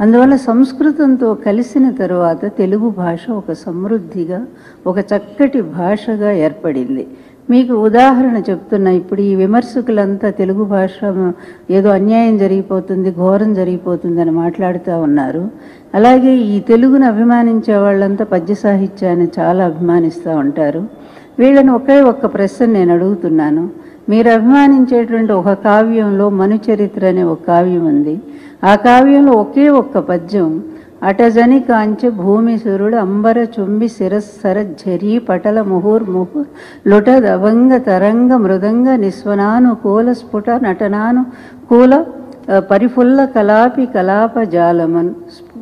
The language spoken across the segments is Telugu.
అందువల్ల సంస్కృతంతో కలిసిన తరువాత తెలుగు భాష ఒక సమృద్ధిగా ఒక చక్కటి భాషగా ఏర్పడింది మీకు ఉదాహరణ చెప్తున్నా ఇప్పుడు ఈ విమర్శకులంతా తెలుగు భాష ఏదో అన్యాయం జరిగిపోతుంది ఘోరం జరిగిపోతుంది అని మాట్లాడుతూ ఉన్నారు అలాగే ఈ తెలుగును అభిమానించే వాళ్ళంతా పద్య సాహిత్యాన్ని చాలా అభిమానిస్తూ ఉంటారు వీళ్ళని ఒకే ఒక్క ప్రశ్న నేను అడుగుతున్నాను మీరు అభిమానించేటువంటి ఒక కావ్యంలో మనుచరిత్ర అనే ఒక కావ్యం ఉంది ఆ కావ్యంలో ఒకే ఒక్క పద్యం అటజని కాంచె భూమి సురుడు అంబర చుంబి శిరస్సర ఝరీ పటల ముహుర్ ముహుర్ లుట దవంగ తరంగ మృదంగ నిస్వనానుకూల స్ఫుట నటనాను కూల ఆ, పరిఫుల్ల కలాపి కలాప జాలమన్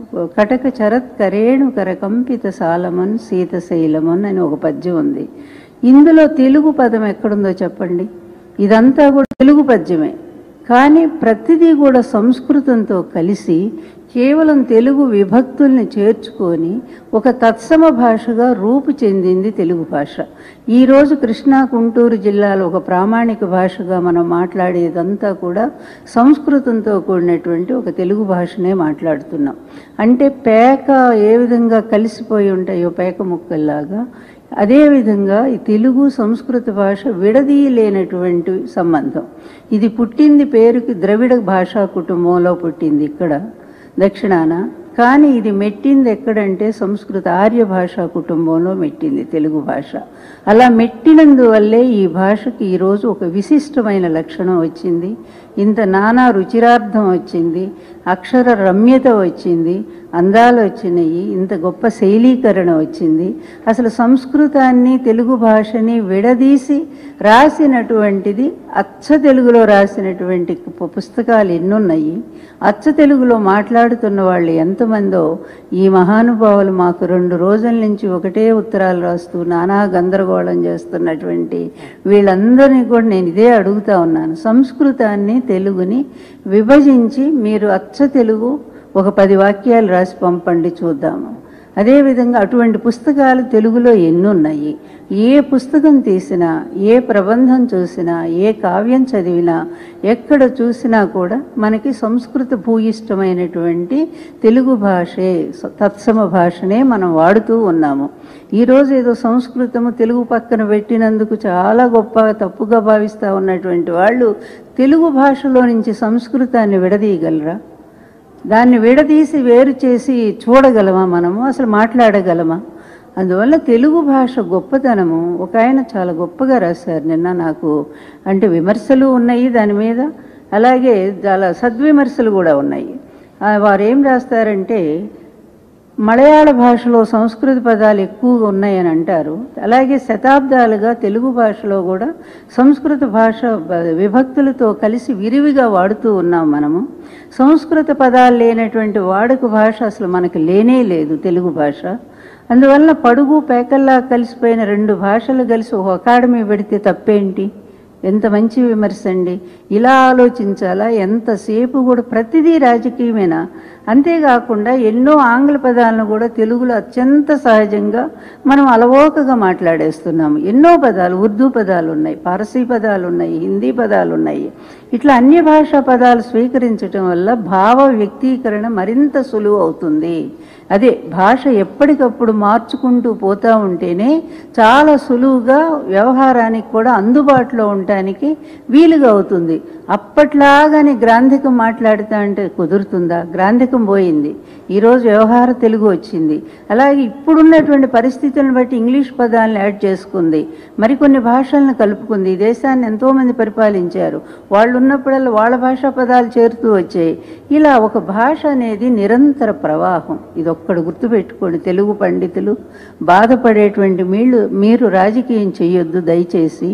కటక చరత్ కరేణు కరకంపిత సాలమన్ శీతశైలమన్ అని ఒక పద్యం ఉంది ఇందులో తెలుగు పదం ఎక్కడుందో చెప్పండి ఇదంతా కూడా తెలుగు పద్యమే కానీ ప్రతిదీ కూడా సంస్కృతంతో కలిసి కేవలం తెలుగు విభక్తుల్ని చేర్చుకొని ఒక తత్సమ భాషగా రూపు చెందింది తెలుగు భాష ఈరోజు కృష్ణా గుంటూరు జిల్లాలో ఒక ప్రామాణిక భాషగా మనం మాట్లాడేదంతా కూడా సంస్కృతంతో కూడినటువంటి ఒక తెలుగు భాషనే మాట్లాడుతున్నాం అంటే పేక ఏ విధంగా కలిసిపోయి ఉంటాయో పేక ముక్కల్లాగా అదేవిధంగా ఈ తెలుగు సంస్కృత భాష విడదీయలేనటువంటి సంబంధం ఇది పుట్టింది పేరుకి ద్రవిడ భాషా కుటుంబంలో పుట్టింది ఇక్కడ దక్షిణాన కానీ ఇది మెట్టింది ఎక్కడంటే సంస్కృత ఆర్య భాషా కుటుంబంలో మెట్టింది తెలుగు భాష అలా మెట్టినందువల్లే ఈ భాషకి ఈరోజు ఒక విశిష్టమైన లక్షణం వచ్చింది ఇంత నానా రుచిరార్థం వచ్చింది అక్షర రమ్యత వచ్చింది అందాలు వచ్చినాయి ఇంత గొప్ప శైలీకరణ వచ్చింది అసలు సంస్కృతాన్ని తెలుగు భాషని విడదీసి రాసినటువంటిది అచ్చ తెలుగులో రాసినటువంటి పు- పుస్తకాలు ఎన్నున్నాయి అచ్చ తెలుగులో మాట్లాడుతున్న వాళ్ళు ఎంతమందో ఈ మహానుభావులు మాకు రెండు రోజుల నుంచి ఒకటే ఉత్తరాలు రాస్తూ నానా గందరగోళం చేస్తున్నటువంటి వీళ్ళందరినీ కూడా నేను ఇదే అడుగుతా ఉన్నాను సంస్కృతాన్ని తెలుగుని విభజించి మీరు అచ్చ తెలుగు ఒక పది వాక్యాలు రాసి పంపండి చూద్దాము అదేవిధంగా అటువంటి పుస్తకాలు తెలుగులో ఎన్నున్నాయి ఏ పుస్తకం తీసినా ఏ ప్రబంధం చూసినా ఏ కావ్యం చదివినా ఎక్కడ చూసినా కూడా మనకి సంస్కృత భూయిష్టమైనటువంటి తెలుగు భాషే స- తత్సమ భాషనే మనం వాడుతూ ఉన్నాము ఈరోజు ఏదో సంస్కృతము తెలుగు పక్కన పెట్టినందుకు చాలా గొప్ప తప్పుగా భావిస్తూ ఉన్నటువంటి వాళ్ళు తెలుగు భాషలో నుంచి సంస్కృతాన్ని విడదీయగలరా దాన్ని విడదీసి వేరు చేసి చూడగలమా మనము అసలు మాట్లాడగలమా అందువల్ల తెలుగు భాష గొప్పతనము ఒక ఆయన చాలా గొప్పగా రాశారు నిన్న నాకు అంటే విమర్శలు ఉన్నాయి దాని మీద అలాగే చాలా సద్విమర్శలు కూడా ఉన్నాయి ఆ, వారు ఏం రాస్తారంటే మలయాళ భాషలో సంస్కృత పదాలు ఎక్కువగా ఉన్నాయని అంటారు అలాగే శతాబ్దాలుగా తెలుగు భాషలో కూడా సంస్కృత భాష బ- విభక్తులతో కలిసి విరివిగా వాడుతూ ఉన్నాం మనము సంస్కృత పదాలు లేనటువంటి వాడుక భాష అసలు మనకు లేనే లేదు తెలుగు భాష అందువల్ల పడుగు పేకల్లా కలిసిపోయిన రెండు భాషలు కలిసి ఒక అకాడమీ పెడితే తప్పేంటి ఎంత మంచి విమర్శ అండి ఇలా ఆలోచించాలా ఎంతసేపు కూడా ప్రతిదీ రాజకీయమేనా అంతేకాకుండా ఎన్నో ఆంగ్ల పదాలను కూడా తెలుగులో అత్యంత సహజంగా మనం అలవోకగా మాట్లాడేస్తున్నాము ఎన్నో పదాలు ఉర్దూ పదాలు ఉన్నాయి పారసీ పదాలు ఉన్నాయి హిందీ పదాలు ఉన్నాయి ఇట్లా అన్య భాషా పదాలు స్వీకరించటం వల్ల భావ వ్యక్తీకరణ మరింత సులువు అవుతుంది అదే భాష ఎప్పటికప్పుడు మార్చుకుంటూ పోతూ ఉంటేనే చాలా సులువుగా వ్యవహారానికి కూడా అందుబాటులో ఉండటానికి వీలుగా అవుతుంది అప్పట్లాగానే గ్రాంధికం మాట్లాడుతా అంటే కుదురుతుందా గ్రాంధికం పోయింది ఈరోజు వ్యవహార తెలుగు వచ్చింది అలాగే ఇప్పుడున్నటువంటి పరిస్థితులను బట్టి ఇంగ్లీష్ పదాలను యాడ్ చేసుకుంది మరికొన్ని భాషలను కలుపుకుంది ఈ దేశాన్ని ఎంతోమంది పరిపాలించారు వాళ్ళు ఉన్నప్పుడల్లా వాళ్ళ భాషా పదాలు చేరుతూ వచ్చాయి ఇలా ఒక భాష అనేది నిరంతర ప్రవాహం ఇది ఒక్కడు గుర్తుపెట్టుకోండి తెలుగు పండితులు బాధపడేటువంటి మీళ్ళు మీరు రాజకీయం చేయొద్దు దయచేసి